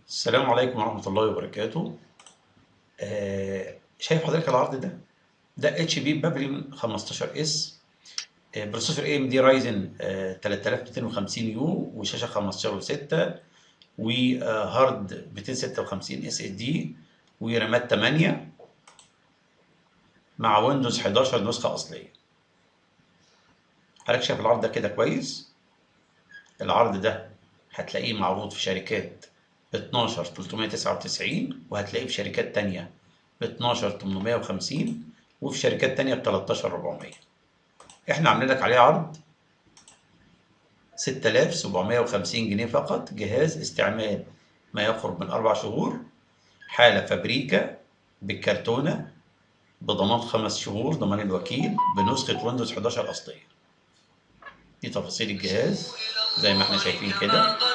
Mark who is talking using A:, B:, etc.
A: السلام عليكم ورحمة الله وبركاته آه شايف حضرتك العرض ده ده اتش بي بابليون 15 اس آه بروسيسور اي ام دي رايزن آه 3250 يو وشاشة 15 و6 وهارد 256 اس اس دي ورامات 8 مع ويندوز 11 نسخة أصلية حضرتك شايف العرض ده كده كويس العرض ده هتلاقيه معروض في شركات ب 12 399 وهتلاقيه في شركات تانية ب 12 850 وفي شركات تانية ب 13 400 احنا عاملين لك عليه عرض 6750 جنيه فقط جهاز استعمال ما يقرب من أربع شهور حالة فابريكا بالكرتونة بضمان خمس شهور ضمان الوكيل بنسخة ويندوز 11 أصلية دي تفاصيل الجهاز زي ما احنا شايفين كده